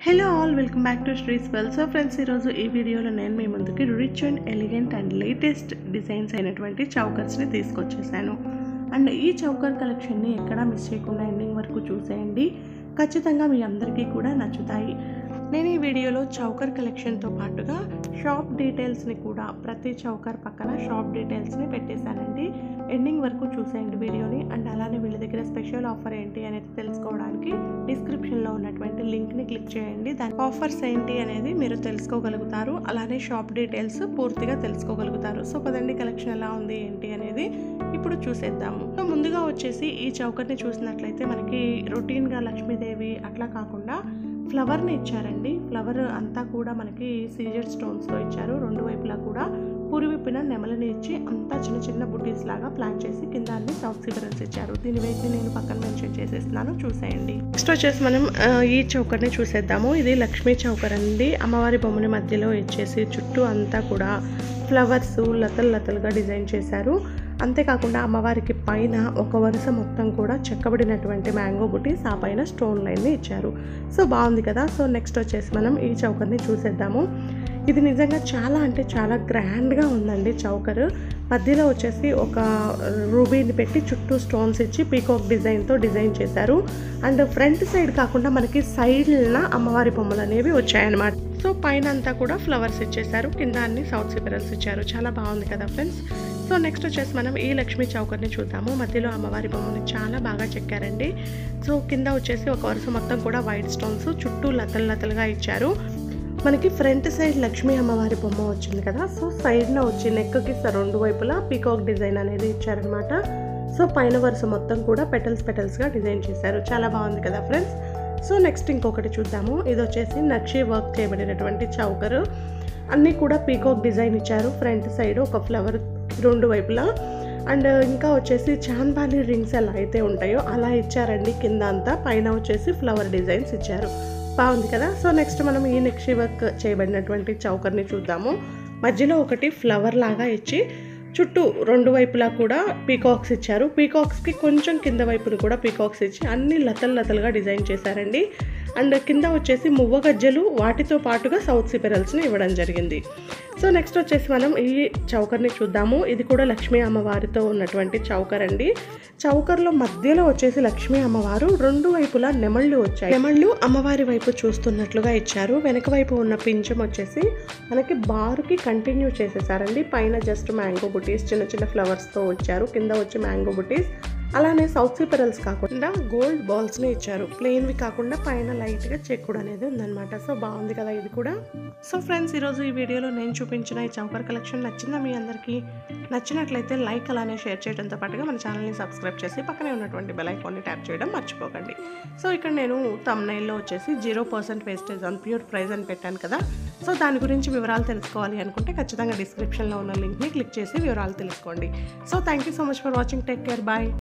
hello all welcome back to శ్రీస్ well so friends ఈరోజు ఈ వీడియోలో నేను మీ ముందుకి rich and elegant and latest designs అయినటువంటి చౌకర్స్ని తీసుకొచ్చేసాను అండ్ ఈ చౌకర్ కలెక్షన్ని ఎక్కడా మిస్ చేయకుండా ఎండింగ్ వరకు చూసేయండి ఖచ్చితంగా మీ అందరికీ కూడా నచ్చుతాయి నేను ఈ వీడియోలో చౌకర్ కలెక్షన్తో పాటుగా షాప్ డీటెయిల్స్ని కూడా ప్రతి చౌకర్ పక్కన షాప్ డీటెయిల్స్ని పెట్టేశానండి ఎండింగ్ వరకు చూసేయండి వీడియోని అండ్ అలానే వీళ్ళ దగ్గర స్పెషల్ ఆఫర్ ఏంటి అనేది తెలుసుకోవడానికి డిస్క్రిప్షన్లో ఉన్నటువంటి లింక్ని క్లిక్ చేయండి దాని ఆఫర్స్ ఏంటి అనేది మీరు తెలుసుకోగలుగుతారు అలానే షాప్ డీటెయిల్స్ పూర్తిగా తెలుసుకోగలుగుతారు సో పదండి కలెక్షన్ ఎలా ఉంది ఏంటి అనేది ఇప్పుడు చూసేద్దాము సో ముందుగా వచ్చేసి ఈ చౌకర్ని చూసినట్లయితే మనకి రొటీన్గా లక్ష్మీదేవి అట్లా కాకుండా ఫ్లవర్ని ఇచ్చారండి ఫ్లవర్ అంతా కూడా మనకి సీజర్ స్టోన్స్తో ఇచ్చారు రెండు వైపులా కూడా పురివిప్పిన నెమలని ఇచ్చి అంతా చిన్న చిన్న బుటీస్ లాగా ప్లాన్ చేసి కింద అన్ని సౌత్ సిబరల్స్ ఇచ్చారు దీని వేసి నేను పక్కన మెన్షన్ చేసేస్తున్నాను చూసేయండి నెక్స్ట్ వచ్చేసి మనం ఆ, ఈ చౌకర్ని చూసేద్దాము ఇది లక్ష్మీ చౌకర్ అండి అమ్మవారి బొమ్మని మధ్యలో ఇచ్చేసి చుట్టూ అంతా కూడా ఫ్లవర్స్ లతలు లతలుగా డిజైన్ చేశారు అంతేకాకుండా అమ్మవారికి పైన ఒక వరుస మొత్తం కూడా చెక్కబడినటువంటి మ్యాంగో బుటీస్ ఆ పైన స్టోన్ లైన్ని ఇచ్చారు సో బాగుంది కదా సో నెక్స్ట్ వచ్చేసి మనం ఈ చౌకర్ని చూసేద్దాము ఇది నిజంగా చాలా అంటే చాలా గ్రాండ్గా ఉందండి చౌకర్ మధ్యలో వచ్చేసి ఒక రూబీని పెట్టి చుట్టూ స్టోన్స్ ఇచ్చి పీకాక్ డిజైన్తో డిజైన్ చేశారు అండ్ ఫ్రంట్ సైడ్ కాకుండా మనకి సైడ్న అమ్మవారి బొమ్మలు అనేవి వచ్చాయన్నమాట సో పైన అంతా కూడా ఫ్లవర్స్ ఇచ్చేసారు కింద అన్ని సౌత్ సిపరల్స్ ఇచ్చారు చాలా బాగుంది కదా ఫ్రెండ్స్ సో నెక్స్ట్ వచ్చేసి మనం ఈ లక్ష్మీ చౌకర్ని చూద్దాము మధ్యలో అమ్మవారి బొమ్మని చాలా బాగా చెక్కారండి సో కింద వచ్చేసి ఒక వరుస మొత్తం కూడా వైట్ స్టోన్స్ చుట్టూ లతలు లతలుగా ఇచ్చారు మనకి ఫ్రంట్ సైడ్ లక్ష్మీ అమ్మవారి బొమ్మ వచ్చింది కదా సో సైడ్న వచ్చి నెక్కి రెండు వైపులా పీకాక్ డిజైన్ అనేది ఇచ్చారనమాట సో పైన వరుస మొత్తం కూడా పెటల్స్ పెటల్స్గా డిజైన్ చేశారు చాలా బాగుంది కదా ఫ్రెండ్స్ సో నెక్స్ట్ ఇంకొకటి చూద్దాము ఇది వచ్చేసి నక్షి వర్క్ చేయబడినటువంటి చౌకరు అన్నీ కూడా పీకాక్ డిజైన్ ఇచ్చారు ఫ్రంట్ సైడ్ ఒక ఫ్లవర్ రెండు వైపులా అండ్ ఇంకా వచ్చేసి చాన్బాలి రింగ్స్ ఎలా అయితే ఉంటాయో అలా ఇచ్చారండి కింద అంతా పైన వచ్చేసి ఫ్లవర్ డిజైన్స్ ఇచ్చారు బాగుంది కదా సో నెక్స్ట్ మనం ఈ నెక్షి వర్క్ చేయబడినటువంటి చౌకర్ని చూద్దాము మధ్యలో ఒకటి ఫ్లవర్ లాగా ఇచ్చి చుట్టూ రెండు వైపులా కూడా పీకాక్స్ ఇచ్చారు పీకాక్స్కి కొంచెం కింద వైపుని కూడా పీకాక్స్ ఇచ్చి అన్ని లతలు లతలుగా డిజైన్ చేశారండి అండ్ కింద వచ్చేసి మువ్వ గజ్జలు వాటితో పాటుగా సౌత్ సిపెరల్స్ని ఇవ్వడం జరిగింది సో నెక్స్ట్ వచ్చేసి మనం ఈ చౌకర్ని చూద్దాము ఇది కూడా లక్ష్మీ అమ్మవారితో ఉన్నటువంటి చౌకర్ అండి చౌకర్లో మధ్యలో వచ్చేసి లక్ష్మీ అమ్మవారు రెండు వైపులా నెమళ్ళు వచ్చాయి నెమళ్ళు అమ్మవారి వైపు చూస్తున్నట్లుగా ఇచ్చారు వెనక వైపు ఉన్న పింఛం వచ్చేసి మనకి బారుకి కంటిన్యూ చేసేసారండి పైన జస్ట్ మ్యాంగో బుటీస్ చిన్న చిన్న ఫ్లవర్స్తో వచ్చారు కింద వచ్చి మ్యాంగో బుటీస్ అలానే సౌత్ సిపరల్స్ కాకుండా గోల్డ్ బాల్స్ని ఇచ్చారు ప్లెయిన్వి కాకుండా పైన లైట్గా చెక్కుడు అనేది ఉందన్నమాట సో బాగుంది కదా ఇది కూడా సో ఫ్రెండ్స్ ఈరోజు ఈ వీడియోలో నేను చూపించిన ఈ చౌకర్ కలెక్షన్ నచ్చిందా మీ అందరికీ నచ్చినట్లయితే లైక్ అలానే షేర్ చేయడంతో పాటుగా మన ఛానల్ని సబ్స్క్రైబ్ చేసి పక్కనే ఉన్నటువంటి బెల్ ఐకాన్ని ట్యాప్ చేయడం మర్చిపోకండి సో ఇక్కడ నేను తమ్నైల్లో వచ్చేసి zero percent wastage on pure price అని పెట్టాను కదా సో దాని గురించి వివరాలు తెలుసుకోవాలి అనుకుంటే ఖచ్చితంగా డిస్క్రిప్షన్లో ఉన్న లింక్ని క్లిక్ చేసి వివరాలు తెలుసుకోండి so thank you so much for watching take care bye